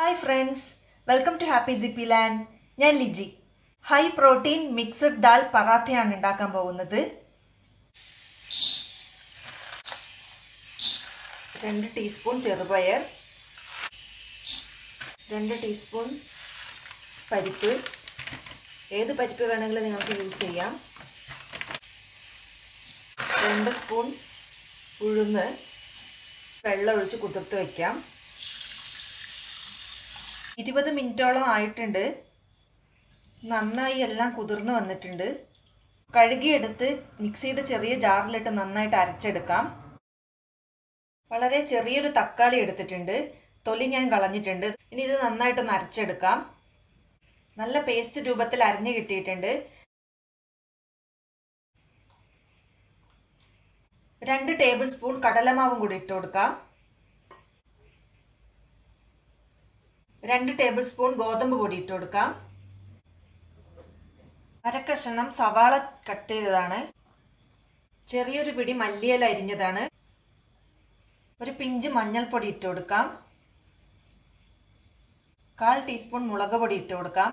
hi friends welcome to happy sippy land ഞാൻ Liji high protein mixed dal പറാത്തയാണ് ഉണ്ടാക്കാൻ പോകുന്നത് രണ്ട് ടീസ്പൂൺ ചെറുപയർ രണ്ട് ടീസ്പൂൺ പരിപ്പ് ഏത് പരിപ്പ് വേണമെങ്കിലും നിങ്ങൾക്ക് യൂസ് ചെയ്യാം രണ്ട് സ്പൂൺ ഉഴുന്ന് വെള്ളം ഒഴിച്ച് കുതിർത്ത് വയ്ക്കാം ഇരുപത് മിനിറ്റോളം ആയിട്ടുണ്ട് നന്നായി എല്ലാം കുതിർന്ന് വന്നിട്ടുണ്ട് കഴുകിയെടുത്ത് മിക്സിയുടെ ചെറിയ ജാറിലിട്ട് നന്നായിട്ട് അരച്ചെടുക്കാം വളരെ ചെറിയൊരു തക്കാളി എടുത്തിട്ടുണ്ട് തൊലി ഞാൻ കളഞ്ഞിട്ടുണ്ട് ഇനി ഇത് നന്നായിട്ടൊന്ന് അരച്ചെടുക്കാം നല്ല പേസ്റ്റ് രൂപത്തിൽ അരിഞ്ഞു കിട്ടിയിട്ടുണ്ട് രണ്ട് ടേബിൾ സ്പൂൺ കടലമാവും കൂടി ഇട്ട് കൊടുക്കാം രണ്ട് ടേബിൾ സ്പൂൺ ഗോതമ്പ് പൊടി ഇട്ട് കൊടുക്കാം അരക്കഷണം സവാള കട്ട് ചെയ്തതാണ് ചെറിയൊരു പിടി മല്ലിയില അരിഞ്ഞതാണ് ഒരു പിഞ്ച് മഞ്ഞൾപ്പൊടി ഇട്ട് കൊടുക്കാം കാൽ ടീസ്പൂൺ മുളക് പൊടി ഇട്ട് കൊടുക്കാം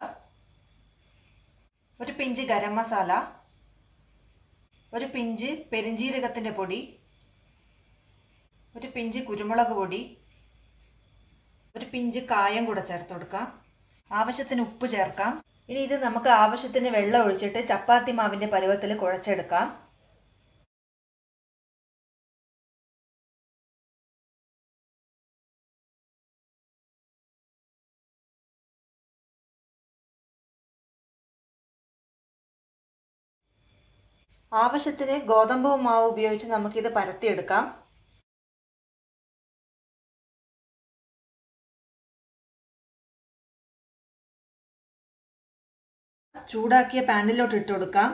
ഒരു പിഞ്ച് ഗരം മസാല ഒരു പിഞ്ച് പെരിഞ്ജീരകത്തിൻ്റെ പൊടി ഒരു പിഞ്ച് കുരുമുളക് പൊടി ഒരു പിഞ്ച് കായം കൂടെ ചേർത്ത് കൊടുക്കാം ആവശ്യത്തിന് ഉപ്പ് ചേർക്കാം ഇനി ഇത് നമുക്ക് ആവശ്യത്തിന് വെള്ളം ഒഴിച്ചിട്ട് ചപ്പാത്തി മാവിൻ്റെ പരുവത്തിൽ കുഴച്ചെടുക്കാം ആവശ്യത്തിന് ഗോതമ്പ് മാവ് ഉപയോഗിച്ച് നമുക്കിത് പരത്തിയെടുക്കാം ചൂടാക്കിയ പാനിലോട്ട് ഇട്ട് കൊടുക്കാം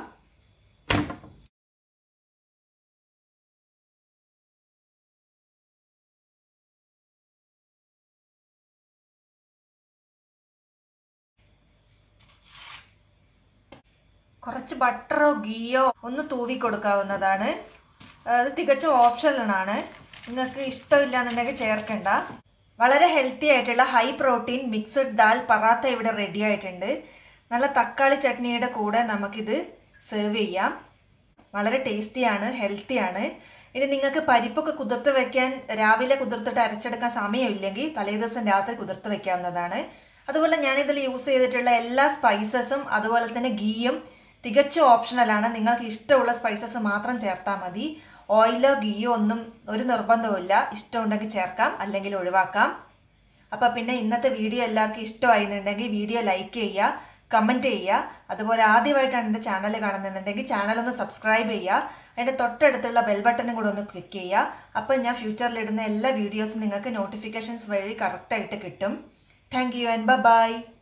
കുറച്ച് ബട്ടറോ ഗീയോ ഒന്ന് തൂവി കൊടുക്കാവുന്നതാണ് അത് തികച്ചും ഓപ്ഷനാണ് നിങ്ങൾക്ക് ഇഷ്ടമില്ല എന്നുണ്ടെങ്കിൽ ചേർക്കണ്ട വളരെ ഹെൽത്തി ആയിട്ടുള്ള high protein mixed dal paratha ഇവിടെ റെഡി ആയിട്ടുണ്ട് നല്ല തക്കാളി ചട്നിയുടെ കൂടെ നമുക്കിത് സെർവ് ചെയ്യാം വളരെ ടേസ്റ്റിയാണ് ഹെൽത്തിയാണ് ഇനി നിങ്ങൾക്ക് പരിപ്പൊക്കെ കുതിർത്ത് വെക്കാൻ രാവിലെ കുതിർത്തിട്ട് അരച്ചെടുക്കാൻ സമയമില്ലെങ്കിൽ തലേ ദിവസം രാത്രി കുതിർത്ത് വെക്കാവുന്നതാണ് അതുപോലെ ഞാനിതിൽ യൂസ് ചെയ്തിട്ടുള്ള എല്ലാ സ്പൈസസും അതുപോലെ തന്നെ ഗീയും തികച്ചും ഓപ്ഷണലാണ് നിങ്ങൾക്ക് ഇഷ്ടമുള്ള സ്പൈസസ് മാത്രം ചേർത്താൽ മതി ഓയിലോ ഗീയോ ഒന്നും ഒരു നിർബന്ധവുമില്ല ഇഷ്ടമുണ്ടെങ്കിൽ ചേർക്കാം അല്ലെങ്കിൽ ഒഴിവാക്കാം അപ്പോൾ പിന്നെ ഇന്നത്തെ വീഡിയോ എല്ലാവർക്കും ഇഷ്ടമായിരുന്നുണ്ടെങ്കിൽ വീഡിയോ ലൈക്ക് ചെയ്യുക കമൻറ്റ് ചെയ്യുക അതുപോലെ ആദ്യമായിട്ടാണ് എൻ്റെ ചാനൽ കാണുന്നുണ്ടെങ്കിൽ ചാനലൊന്ന് സബ്സ്ക്രൈബ് ചെയ്യുക അതിൻ്റെ തൊട്ടടുത്തുള്ള ബെൽ ബട്ടണും കൂടെ ഒന്ന് ക്ലിക്ക് ചെയ്യുക അപ്പോൾ ഞാൻ ഫ്യൂച്ചറിൽ ഇടുന്ന എല്ലാ വീഡിയോസും നിങ്ങൾക്ക് നോട്ടിഫിക്കേഷൻസ് വഴി കറക്റ്റായിട്ട് കിട്ടും താങ്ക് യു ആൻഡ് ബൈ